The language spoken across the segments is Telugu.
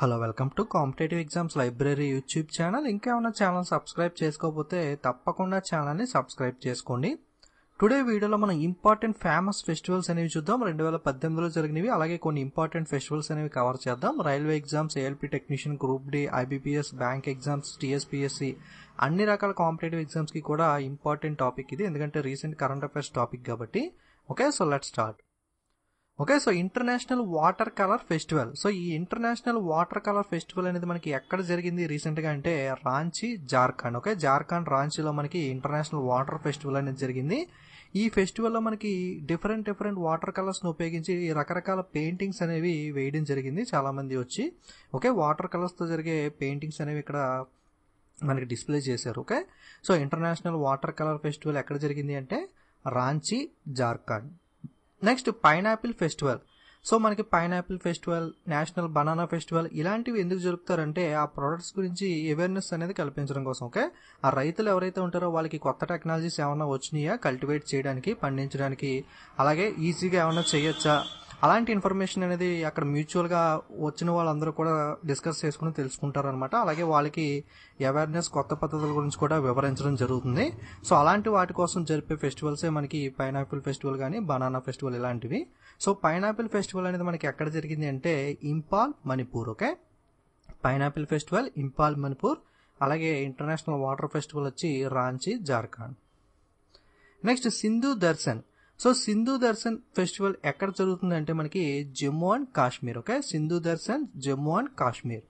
hello welcome to competitive exams library YouTube channel ఇంకేమైనా ఛానల్ సబ్స్క్రైబ్ చేసుకోకపోతే తప్పకుండా ఛానల్ని సబ్స్క్రైబ్ చేసుకోండి టుడే వీడియోలో మనం ఇంపార్టెంట్ ఫేమస్ ఫెస్టివల్స్ అనేవి చూద్దాం రెండు వేల పద్దెనిమిదిలో జరిగినవి అలాగే కొన్ని ఇంపార్టెంట్ ఫెస్టివల్స్ అనేవి కవర్ చేద్దాం railway exams ALP technician group D IBPS bank exams TSPSC అన్ని రకాల కాంపిటేటివ్ ఎగ్జామ్స్ కి కూడా ఇంపార్టెంట్ టాపిక్ ఇది ఎందుకంటే రీసెంట్ కరెంట్ అఫైర్స్ టాపిక్ కాబట్టి okay so let start okay so international water colour festival so ఈ ఇంటర్నేషనల్ వాటర్ కలర్ ఫెస్టివల్ అనేది మనకి ఎక్కడ జరిగింది రీసెంట్ గా అంటే రాంచీ జార్ఖండ్ ఓకే జార్ఖండ్ రాంచీలో మనకి ఇంటర్నేషనల్ వాటర్ ఫెస్టివల్ అనేది జరిగింది ఈ ఫెస్టివల్లో మనకి డిఫరెంట్ డిఫరెంట్ వాటర్ కలర్స్ ను ఉపయోగించి రకరకాల పెయింటింగ్స్ అనేవి వేయడం జరిగింది చాలా మంది వచ్చి ఓకే వాటర్ కలర్స్ తో జరిగే పెయింటింగ్స్ అనేవి ఇక్కడ మనకి డిస్ప్లే చేశారు okay so international water colour festival ఎక్కడ జరిగింది అంటే Ranchi Jharkhand next pineapple festival so మనకి pineapple festival national banana festival ఇలాంటివి ఎందుకు జరుపుతారంటే ఆ ప్రొడక్ట్స్ గురించి అవేర్నెస్ అనేది కల్పించడం కోసం ఓకే ఆ రైతులు ఎవరైతే ఉంటారో వాళ్ళకి కొత్త టెక్నాలజీస్ ఏమైనా వచ్చినాయా కల్టివేట్ చేయడానికి పండించడానికి అలాగే ఈజీగా ఏమైనా చేయొచ్చా అలాంటి ఇన్ఫర్మేషన్ అనేది అక్కడ మ్యూచువల్ గా వచ్చిన వాళ్ళందరూ కూడా డిస్కస్ చేసుకుని తెలుసుకుంటారు అనమాట అలాగే వాళ్ళకి అవేర్నెస్ కొత్త పద్ధతుల గురించి కూడా వివరించడం జరుగుతుంది సో అలాంటి వాటి కోసం జరిపే ఫెస్టివల్సే మనకి పైనాపిల్ ఫెస్టివల్ కానీ బనానా ఫెస్టివల్ ఇలాంటివి సో పైనాపిల్ ఫెస్టివల్ అనేది మనకి ఎక్కడ జరిగింది అంటే Imphal Manipur okay pineapple festival Imphal Manipur అలాగే ఇంటర్నేషనల్ వాటర్ ఫెస్టివల్ వచ్చి Ranchi Jharkhand next Sindhu Darshan so Sindhu Darshan festival ఎక్కడ జరుగుతుంది అంటే మనకి Jammu and Kashmir okay Sindhu Darshan Jammu and Kashmir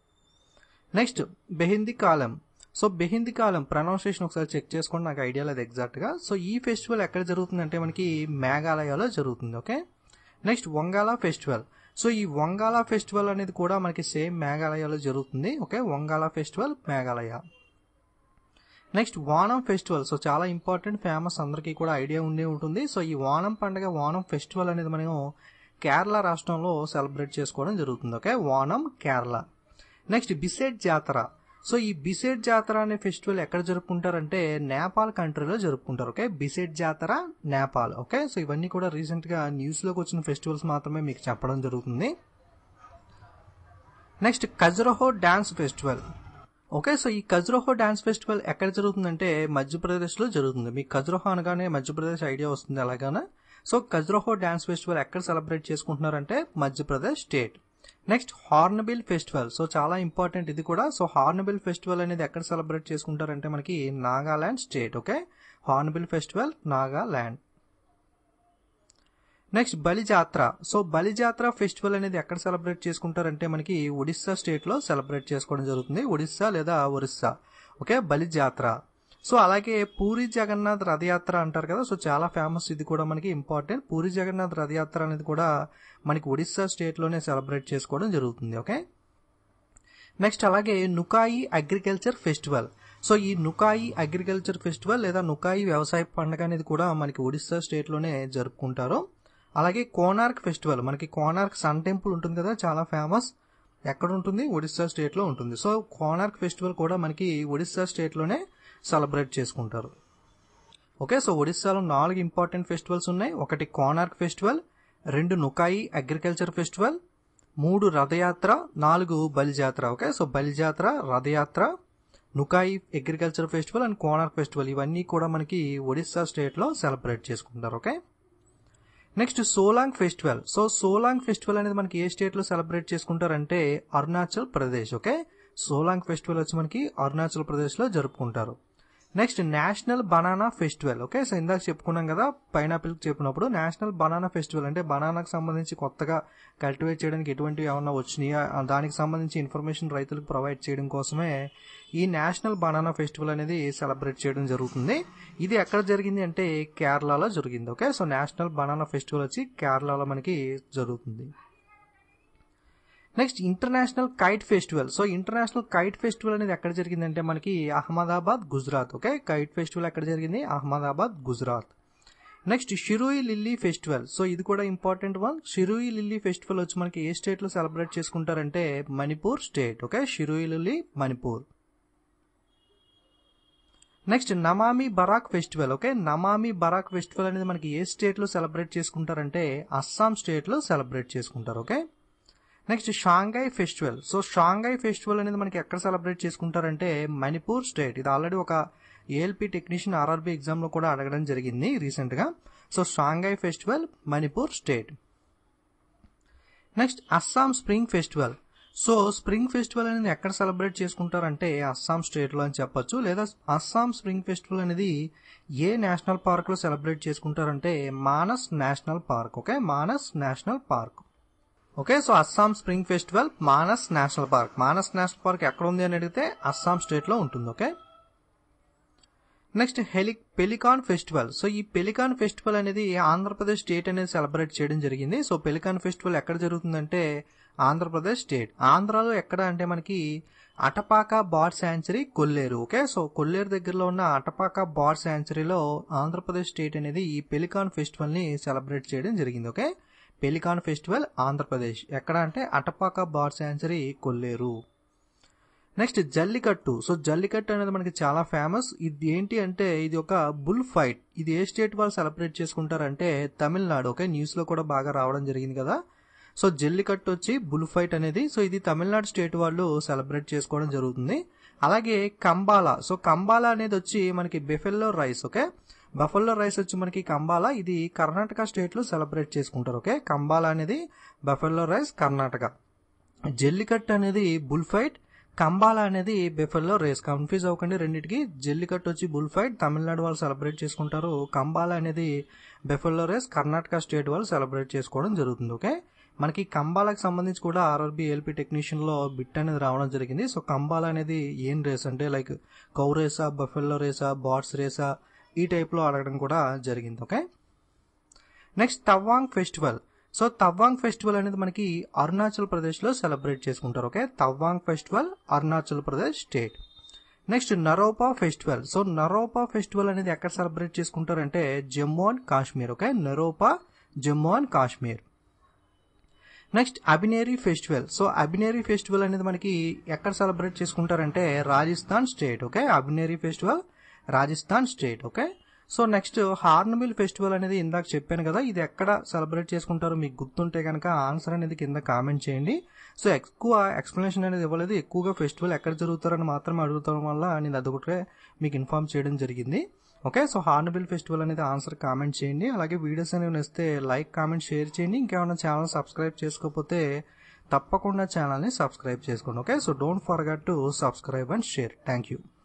next Behdienkhlam so Behdienkhlam pronunciation ఒకసారి చెక్ చేసుకోండి నాకు ఐడియా లేదు ఎగ్జాక్ట్ గా సో ఈ ఫెస్టివల్ ఎక్కడ జరుగుతుంది అంటే మనకి మేఘాలయలో జరుగుతుంది okay next Wangala festival so ఈ వంగాల ఫెస్టివల్ అనేది కూడా మనకి సేమ్ మేఘాలయలో జరుగుతుంది okay Wangala festival Meghalaya next Vanam festival so చాలా ఇంపార్టెంట్ ఫేమస్ అందరికీ కూడా ఐడియా ఉండే ఉంటుంది సో ఈ వానం పండుగ వానం ఫెస్టివల్ అనేది మనం కేరళ రాష్ట్రంలో సెలబ్రేట్ చేసుకోవడం జరుగుతుంది okay Vanam Kerala next Bisket Jatra so ఈ బిసెట్ జాతర అనే ఫెస్టివల్ ఎక్కడ జరుపుకుంటారంటే నేపాల్ కంట్రీలో జరుపుకుంటారు ఓకే బిసెట్ జాతర నేపాల్ ఓకే సో ఇవన్నీ కూడా రీసెంట్ గా న్యూస్ లోకి వచ్చిన ఫెస్టివల్స్ మాత్రమే మీకు చెప్పడం జరుగుతుంది next Khajuraho dance festival okay so ఈ ఖజురోహో డాన్స్ ఫెస్టివల్ ఎక్కడ జరుగుతుందంటే మధ్యప్రదేశ్ లో జరుగుతుంది మీకు ఖజురోహో అనగానే మధ్యప్రదేశ్ ఐడియా వస్తుంది అలాగానే సో ఖజురోహో డాన్స్ ఫెస్టివల్ ఎక్కడ సెలబ్రేట్ చేసుకుంటున్నారంటే Madhya Pradesh state next hornbill festival so చాలా ఇంపార్టెంట్ ఇది కూడా సో హార్నబిల్ ఫెస్టివల్ అనేది ఎక్కడ సెలబ్రేట్ చేసుకుంటారంటే మనకి Nagaland state okay hornbill festival Nagaland next Bali Jatra so Bali Jatra festival అనేది ఎక్కడ సెలబ్రేట్ చేసుకుంటారంటే మనకి ఒడిస్సా స్టేట్ లో సెలబ్రేట్ చేసుకోవడం జరుగుతుంది ఒడిస్సా లేదా ఒరిస్సా ఓకే బలిజాత్ర సో అలాగే పూరి జగన్నాథ్ రథయాత్ర అంటారు కదా సో చాలా ఫేమస్ ఇది కూడా మనకి ఇంపార్టెంట్ పూరి జగన్నాథ్ రథయాత్ర అనేది కూడా మనకి ఒడిస్సా స్టేట్ లోనే సెలబ్రేట్ చేసుకోవడం జరుగుతుంది ఓకే నెక్స్ట్ అలాగే నుకాయి అగ్రికల్చర్ ఫెస్టివల్ సో ఈ నుకాయి అగ్రికల్చర్ ఫెస్టివల్ లేదా నుకాయి వ్యవసాయ పండుగ అనేది కూడా మనకి ఒడిస్సా స్టేట్ లోనే జరుపుకుంటారు అలాగే కోనార్క్ ఫెస్టివల్ మనకి కోనార్క్ సన్ టెంపుల్ ఉంటుంది కదా చాలా ఫేమస్ ఎక్కడ ఉంటుంది ఒడిస్సా స్టేట్ లో ఉంటుంది సో కోనార్క్ ఫెస్టివల్ కూడా మనకి ఒడిస్సా స్టేట్ లోనే సెలబ్రేట్ చేసుకుంటారు ఓకే సో ఒడిస్సాలో నాలుగు ఇంపార్టెంట్ ఫెస్టివల్స్ ఉన్నాయి ఒకటి కోనార్క్ ఫెస్టివల్ రెండు నుకాయి అగ్రికల్చర్ ఫెస్టివల్ మూడు రథయాత్ర నాలుగు Bali Jatra okay so Bali Jatra Rath Yatra Nuakhai agriculture festival and Konark festival ఇవన్నీ కూడా మనకి ఒడిస్సా స్టేట్ లో సెలబ్రేట్ చేసుకుంటారు okay next Solung festival so Solung festival అనేది మనకి ఏ స్టేట్ లో సెలబ్రేట్ చేసుకుంటారంటే అరుణాచల్ ప్రదేశ్ ఓకే సోలాంగ్ ఫెస్టివల్ వచ్చి మనకి అరుణాచల్ ప్రదేశ్ లో జరుపుకుంటారు next national banana festival okay so ఇందాక చెప్పుకున్నాం కదా పైనాపిల్ చెప్పినప్పుడు నేషనల్ బనానా ఫెస్టివల్ అంటే బనానాకు సంబంధించి కొత్తగా కల్టివేట్ చేయడానికి ఎటువంటివి ఏమన్నా వచ్చినాయా దానికి సంబంధించి ఇన్ఫర్మేషన్ రైతులకు ప్రొవైడ్ చేయడం కోసమే ఈ నేషనల్ బనానా ఫెస్టివల్ అనేది సెలబ్రేట్ చేయడం జరుగుతుంది ఇది ఎక్కడ జరిగింది అంటే కేరళలో జరిగింది okay so national banana festival వచ్చి కేరళలో మనకి జరుగుతుంది next international kite festival so international kite festival అనేది ఎక్కడ జరిగిందంటే మనకి Ahmedabad Gujarat okay kite festival ఎక్కడ జరిగింది Ahmedabad Gujarat next Shirui lily festival so ఇది కూడా important one Shirui lily festival వచ్చి మనకి ఏ స్టేట్ లో సెలబ్రేట్ చేసుకుంటారంటే Manipur state okay షిరూయి lily Manipur next Namami Barak festival okay Namami Barak festival అనేది మనకి ఏ స్టేట్ లో సెలబ్రేట్ చేసుకుంటారంటే అస్సాం స్టేట్ లో సెలబ్రేట్ చేసుకుంటారు okay next Sangai festival so Sangai festival అనేది మనకి ఎక్కడ సెలబ్రేట్ చేసుకుంటారంటే మణిపూర్ స్టేట్ ఇది ఆల్రెడీ ఒక ఏఎల్పి టెక్నీషియన్ ఆర్ఆర్బి ఎగ్జామ్లో కూడా అడగడం జరిగింది రీసెంట్గా so Sangai festival Manipur state next Assam spring festival so spring festival అనేది ఎక్కడ సెలబ్రేట్ చేసుకుంటారంటే అస్సాం స్టేట్లో అని చెప్పొచ్చు లేదా అస్సాం స్ప్రింగ్ ఫెస్టివల్ అనేది ఏ నేషనల్ పార్క్లో సెలబ్రేట్ చేసుకుంటారంటే Manas national park okay Manas national park okay so Assam spring festival Manas national park Manas national park ఎక్కడ ఉంది అని అడిగితే అస్సాం స్టేట్లో ఉంటుంది ఓకే నెక్స్ట్ హెలి పెలికాన్ ఫెస్టివల్ సో ఈ పెలికాన్ ఫెస్టివల్ అనేది ఆంధ్రప్రదేశ్ స్టేట్ అనేది సెలబ్రేట్ చేయడం జరిగింది సో పెలికాన్ ఫెస్టివల్ ఎక్కడ జరుగుతుందంటే ఆంధ్రప్రదేశ్ స్టేట్ ఆంధ్రాలో ఎక్కడ అంటే మనకి Atapaka bird sanctuary Kolleru okay so Kolleru దగ్గరలో ఉన్న అటపాక బార్ శాంచరీలో ఆంధ్రప్రదేశ్ స్టేట్ అనేది ఈ పెలికాన్ ఫెస్టివల్ ని సెలబ్రేట్ చేయడం జరిగింది ఓకే పెలికాన్ ఫెస్టివల్ ఆంధ్రప్రదేశ్ ఎక్కడ అంటే అటపాక బార్ శాంచరీ కొల్లేరు నెక్స్ట్ జల్లికట్టు సో జల్లికట్టు అనేది మనకి చాలా ఫేమస్ ఇది ఏంటి అంటే ఇది ఒక బుల్ ఫైట్ ఇది ఏ స్టేట్ వాళ్ళు సెలబ్రేట్ చేసుకుంటారంటే తమిళనాడు ఓకే న్యూస్ లో కూడా బాగా రావడం జరిగింది కదా సో జల్లికట్టు వచ్చి బుల్ ఫైట్ అనేది సో ఇది తమిళనాడు స్టేట్ వాళ్ళు సెలబ్రేట్ చేసుకోవడం జరుగుతుంది అలాగే కంబాలా సో కంబాలా అనేది వచ్చి మనకి buffalo race okay buffalo race వచ్చి మనకి కంబాలా ఇది కర్ణాటక స్టేట్ లో సెలబ్రేట్ చేసుకుంటారు ఓకే కంబాలా అనేది బఫెల్లో రైస్ కర్ణాటక జల్లికట్టు అనేది బుల్ ఫైట్ కంబాలా అనేది బెఫెల్లో రేస్ కన్ఫ్యూజ్ అవ్వకండి రెండింటికి జల్లికట్టు వచ్చి బుల్ ఫైట్ తమిళనాడు వాళ్ళు సెలబ్రేట్ చేసుకుంటారు కంబాలా అనేది బెఫెల్లో రేస్ కర్ణాటక స్టేట్ వాళ్ళు సెలబ్రేట్ చేసుకోవడం జరుగుతుంది ఓకే మనకి కంబాలకు సంబంధించి కూడా ఆర్ఆర్బి ఎల్పి టెక్నీషియన్ లో బిట్ అనేది రావడం జరిగింది సో కంబాలా అనేది ఏం రేస్ అంటే లైక్ కౌ రేసా బఫెల్లో రేసా బాట్స్ రేసా ఈ టైప్ లో అడగడం కూడా జరిగింది okay next Tawang festival so Tawang festival అనేది మనకి అరుణాచల్ ప్రదేశ్ లో సెలబ్రేట్ చేసుకుంటారు okay Tawang festival Arunachal Pradesh state next Naropa festival so Naropa festival అనేది ఎక్కడ సెలబ్రేట్ చేసుకుంటారంటే Jammu and Kashmir okay Naropa Jammu and Kashmir next Abhaneri festival so Abhaneri festival అనేది మనకి ఎక్కడ సెలబ్రేట్ చేసుకుంటారంటే Rajasthan state okay Abhaneri festival Rajasthan state okay so next Hornbill festival అనేది ఇందాక చెప్పాను కదా ఇది ఎక్కడ సెలబ్రేట్ చేసుకుంటారో మీకు గుర్తుంటే కనుక ఆన్సర్ అనేది కింద కామెంట్ చేయండి సో ఎక్కువ ఎక్స్ప్లెనేషన్ అనేది ఇవ్వలేదు ఎక్కువగా ఫెస్టివల్ ఎక్కడ జరుగుతారని మాత్రమే అడుగుతాం వల్ల నేను అదొకటే మీకు ఇన్ఫార్మ్ చేయడం జరిగింది ఓకే సో హార్న్బిల్ ఫెస్టివల్ అనేది ఆన్సర్ కామెంట్ చేయండి అలాగే వీడియోస్ అనేవి నచ్చితే లైక్ కామెంట్ షేర్ చేయండి ఇంకేమైనా ఛానల్ సబ్స్క్రైబ్ చేసుకోకపోతే తప్పకుండా ఛానల్ని సబ్స్క్రైబ్ చేసుకోండి okay so don't forget to subscribe and share thank you